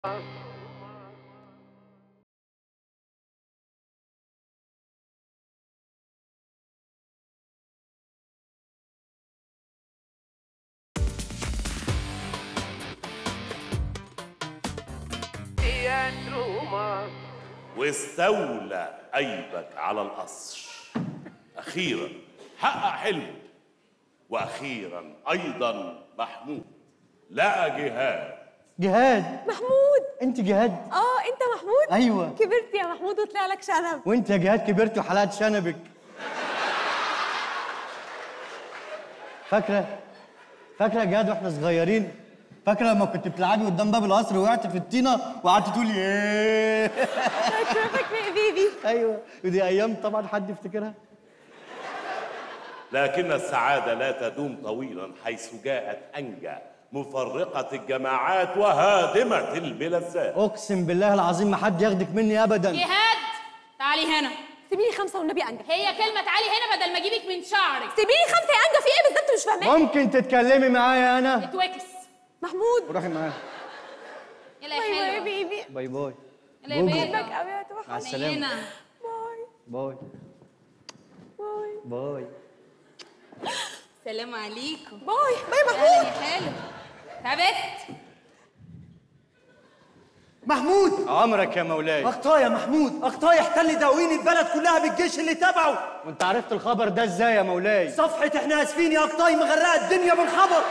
واستولى أيبك على القصر أخيرا حقق حلمه وأخيرا أيضا محمود لقى جهاد جهاد محمود انت جهاد اه انت محمود ايوه كبرت يا محمود وطلع لك شنب وانت يا جهاد كبرت وحلقت شنبك فاكره فاكره يا جهاد واحنا صغيرين فاكره لما كنت بتلعبي قدام باب القصر وقعت في الطينه وقعدت تقولي ايه فاكره فاكره يا بيبي ايوه ودي ايام طبعا حد يفتكرها لكن السعادة لا تدوم طويلا حيث جاءت أنجى مفرقة الجماعات وهادمة الملذات اقسم بالله العظيم ما حد ياخدك مني ابدا جهاد تعالي هنا سيبيلي خمسه والنبي انجا هي كلمة تعالي هنا بدل ما اجيبك من شعرك سيبيلي خمسه يا انجا في ايه بالظبط مش فاهماه ممكن تتكلمي معايا انا اتوكس محمود روحي معايا يلا يا باي باي يا حلوة بيبي باي باي يلا يا جوجو. بيبي بحبك قوي يا توحد مع السلامه هنا باي باي باي باي سلام عليكم باي باي اهلا محمود يا حلو ثبت محمود عمرك يا مولاي اخطاء يا محمود اخطاء يحتل دواوين البلد كلها بالجيش اللي تبعه وانت عرفت الخبر ده ازاي يا مولاي صفحة احنا اسفين يا اخطاء مغرقة الدنيا بالخبر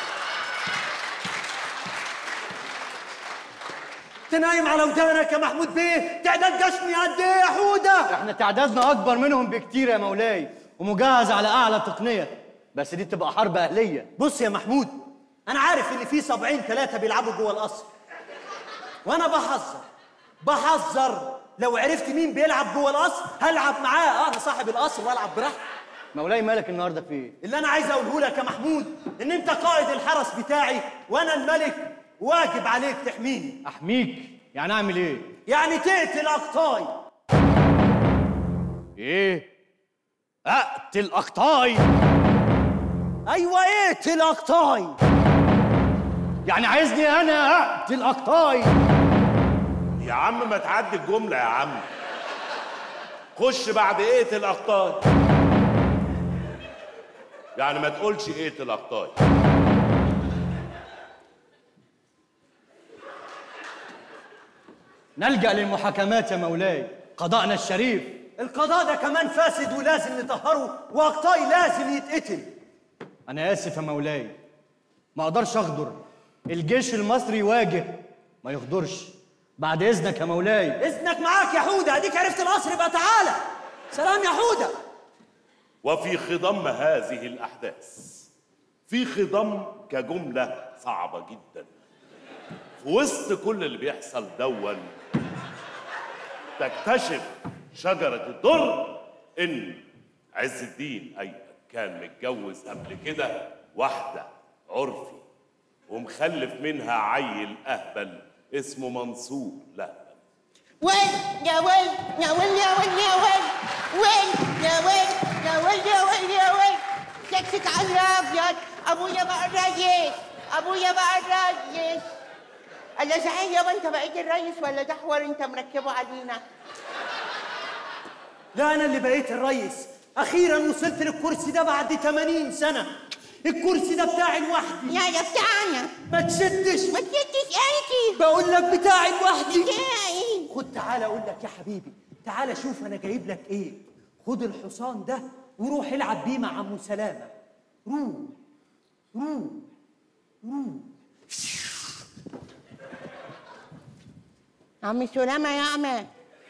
تنايم على ودانك يا محمود بيه تعداد جشمي قد ايه يا حودة احنا تعدادنا اكبر منهم بكتير يا مولاي ومجهز على اعلى تقنيه بس دي تبقى حرب اهليه بص يا محمود انا عارف ان في سبعين ثلاثة بيلعبوا جوه القصر وانا بحذر بحذر لو عرفت مين بيلعب جوه القصر هلعب معاه انا صاحب القصر والعب براحتي مولاي مالك النهارده في ايه اللي انا عايز اقوله لك يا محمود ان انت قائد الحرس بتاعي وانا الملك واجب عليك تحميني احميك يعني اعمل ايه يعني تقتل اقطاي ايه اقتل اقطاي ايوه اقتل اقطاي يعني عايزني انا اقتل اقطاي يا عم ما تعدي الجملة يا عم خش بعد ايه الأخطاء يعني ما تقولش ايه الأخطاء نلجا للمحاكمات يا مولاي قضاءنا الشريف القضاء ده كمان فاسد ولازم نطهره واقطاي لازم يتقتل انا اسف يا مولاي ما اقدرش اغدر الجيش المصري يواجه ما يغدرش بعد اذنك يا مولاي اذنك معاك يا حوده اديك عرفت القصر يبقى تعالى سلام يا حوده وفي خضم هذه الأحداث في خضم كجملة صعبة جدا في وسط كل اللي بيحصل دون تكتشف شجرة الدر إن عز الدين أيمن كان متجوز قبل كده واحدة عرفي ومخلف منها عيل أهبل اسمه منصور لا وين يا وين يا وين يا وين يا وين وين يا وين يا وين يا وين يا وين شكشك على الابيض ابويا بقى الريس ابويا بقى الريس الا صحيح يابا انت بقيت الريس ولا ده حوار انت مركبه علينا لا انا اللي بقيت الريس اخيرا وصلت للكرسي ده بعد 80 سنه الكرسي ده بتاعي لوحدي يا يا بتاعنا ما تشدش ما تجيش انتي بقول لك بتاعي لوحدي بتاعي خد تعالى اقول لك يا حبيبي تعالى شوف انا جايب لك ايه خد الحصان ده وروح العب بيه مع عمو سلامه روح روح روح عم سلامة يا عم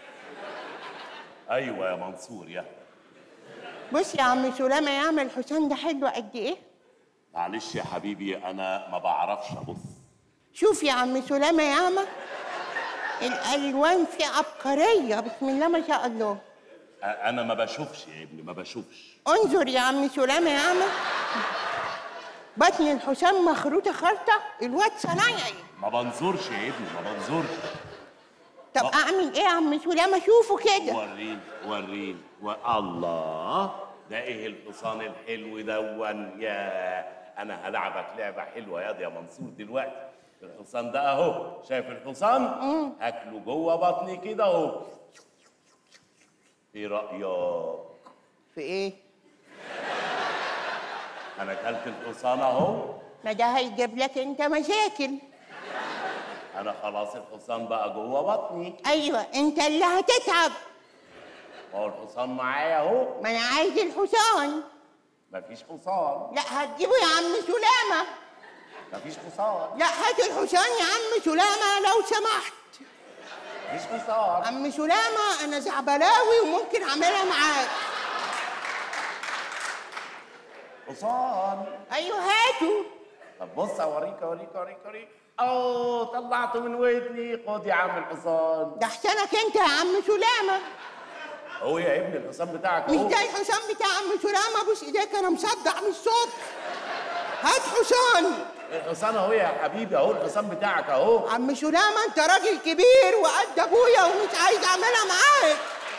أيوة يا منصور يا بص يا عم سلامة يا عم الحصان ده حلو قد ايه معلش يا حبيبي أنا ما بعرفش أبص شوف يا عم سلامة يا عم الالوان فيه عبقريه بسم الله ما شاء الله أنا ما بشوفش يا ابني ما بشوفش انظر يا عم سلامة يا عم بطن الحسام مخروطة خرطة الواد صنايعي ما بنظرش يا ابني ما بنظرش طب اعمل ايه يا عم سلامة شوفه كده وريني وريني و... الله ده ايه الحصان الحلو دون يا انا هلعبك لعبه حلوه ياض يا منصور دلوقتي الحصان ده اهو شايف الحصان اكله جوه بطني كده اهو ايه رايك في ايه؟ انا اكلت الحصان اهو ما ده هيجيب لك انت مشاكل انا خلاص الحصان بقى جوه بطني ايوه انت اللي هتتعب ما هو الحصان معايا اهو ما انا عايز الحصان مفيش حصان لا هتجيبه يا عم سلامه مفيش حصان لا هات الحصان يا عم سلامه لو سمحت مفيش حصان عم سلامه انا زعبلاوي وممكن اعملها معاك حصان ايوه هاته طب بص اوريك اوريك اوريك اوريك اوه طلعته من ودني خد يا عم الحصان ده احسنك انت يا عم سلامه هو يا ابني الحصان بتاعك مش اهو ده الحصان بتاع عم سلامه بص ايديك انا مصدع من الصبح هات حصان الحصان اهو يا حبيبي اهو الحصان بتاعك اهو عم سلامه انت راجل كبير وقد ابويا ومش عايز اعملها معاك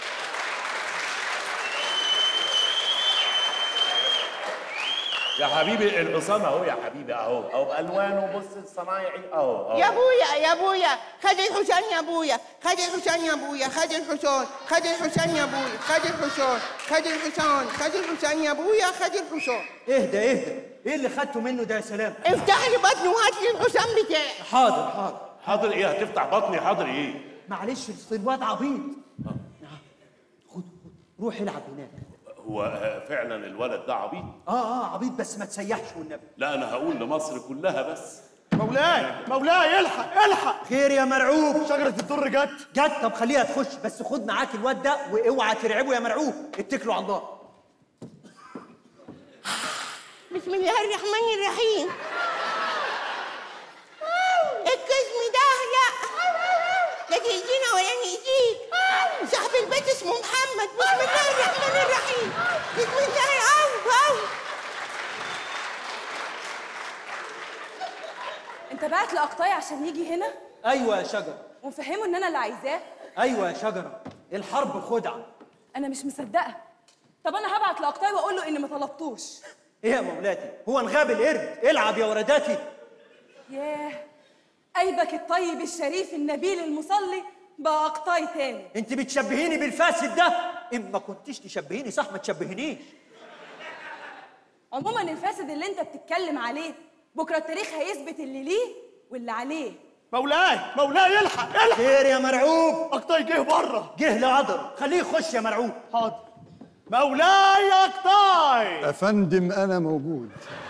يا حبيبي الحصان اهو يا حبيبي اهو اهو بالوانه بص الصنايعي اهو اهو يا ابويا يا ابويا خد الحصان يا ابويا خد الحصان يا ابويا خد الحصان خد الحصان يا ابويا خد الحصان خد الحصان خد الحصان يا ابويا خد الحصان اهدى اهدى ايه اللي خدته منه ده يا سلام افتح لي بطني وهات لي الحصان بتاعي حاضر حاضر حاضر ايه هتفتح بطني حاضر ايه معلش أصل الواد عبيط خد خد روح العب هناك هو آه، فعلا الولد ده عبيط اه اه عبيط بس ما تسيحش والنبي لا انا هقول لمصر كلها بس مولاي مولاي الحق الحق خير يا مرعوب شجرة الدر جت جت طب خليها تخش بس خد معاك الواد ده واوعى ترعبه يا مرعوب اتكلوا على الله بسم الله الرحمن الرحيم القسم ده لا لا تأذينا ولا نأذيك صاحب البيت اسمه محمد بسم الله الرحمن الرحيم بسم الله أو أو انت بعت لأقطاي عشان يجي هنا ايوه يا شجره ومفهمه ان انا اللي عايزاه ايوه يا شجره الحرب خدعه انا مش مصدقه طب انا هبعت لأقطاي واقول له اني ما طلبتوش ايه يا مولاتي هو انغاب القرد العب يا ولداتي ياه قلبك الطيب الشريف النبيل المصلي بقى أقطاي تاني انت بتشبهيني بالفاسد ده ان ما كنتش تشبهيني صح ما تشبهنيش عموما الفاسد اللي انت بتتكلم عليه بكره التاريخ هيثبت اللي ليه واللي عليه مولاي مولاي الحق الحق خير يا مرعوب اقطاي جه بره جه لعذر خليه يخش يا مرعوب حاضر مولاي اقطاي أفندم أنا موجود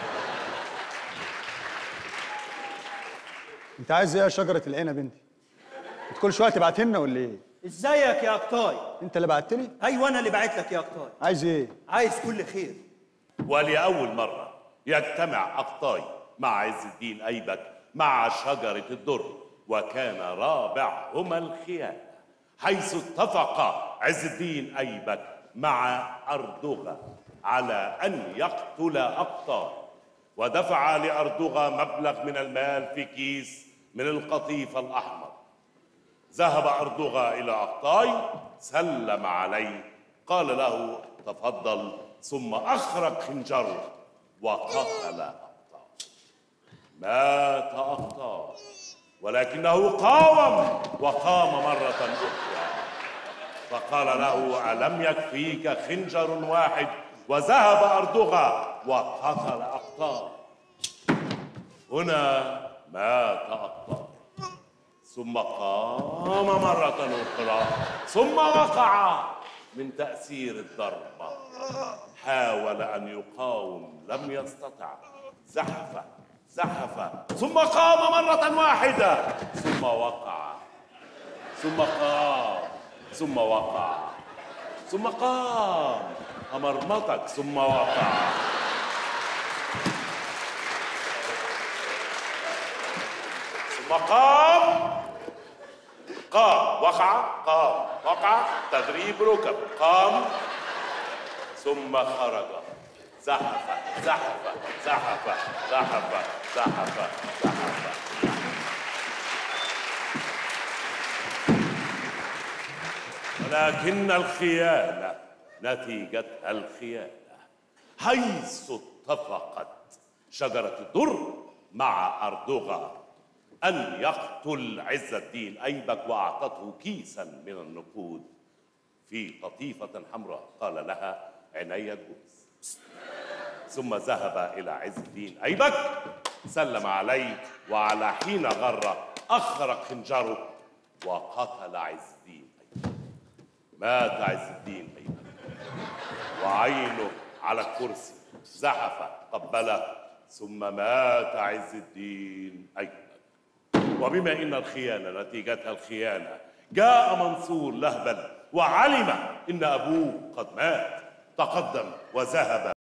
أنت عايز إيه يا شجرة العنب أنت؟ أنت كل شوية تبعت لنا ولا إيه؟ ازيك يا اقطاي أنت اللي بعت لي؟ ايوه انا اللي بعت لك يا اقطاي عايز إيه؟ عايز كل خير ولأول مرة يجتمع أقطاي مع عز الدين أيبك مع شجرة الدر وكان رابعهما الخيانة حيث اتفق عز الدين أيبك مع أردوغة على أن يقتل أقطاي ودفع لأردوغة مبلغ من المال في كيس من القطيف الأحمر ذهب أردوغا إلى أقطاي سلم عليه قال له تفضل ثم أخرج خنجره وقتل أقطاي مات أقطاي ولكنه قاوم وقام مرة أخرى فقال له ألم يكفيك خنجر واحد وذهب أردوغا وقتل أقطاي هنا مات أقطاي ثم قام مرة أخرى ثم وقع من تأثير الضربة حاول أن يقاوم لم يستطع زحف زحف ثم قام مرة واحدة ثم وقع ثم قام ثم وقع ثم قام أمرمطك ثم وقع ثم قام قام وقع قام وقع تدريب ركب قام ثم خرج زحف زحف زحف زحف زحف زحف ولكن الخيانة نتيجة الخيانة حيث اتفقت شجرة الدر مع أردوغا أن يقتل عز الدين أيبك وأعطته كيسا من النقود في قطيفة حمراء قال لها عيني الجوز ثم ذهب إلى عز الدين أيبك سلم عليه وعلى حين غر أخرج خنجره وقتل عز الدين أيبك مات عز الدين أيبك وعينه على الكرسي زحف قبله ثم مات عز الدين أيبك وبما إن الخيانة نتيجتها الخيانة جاء منصور لهبل وعلم إن أبوه قد مات تقدم وذهب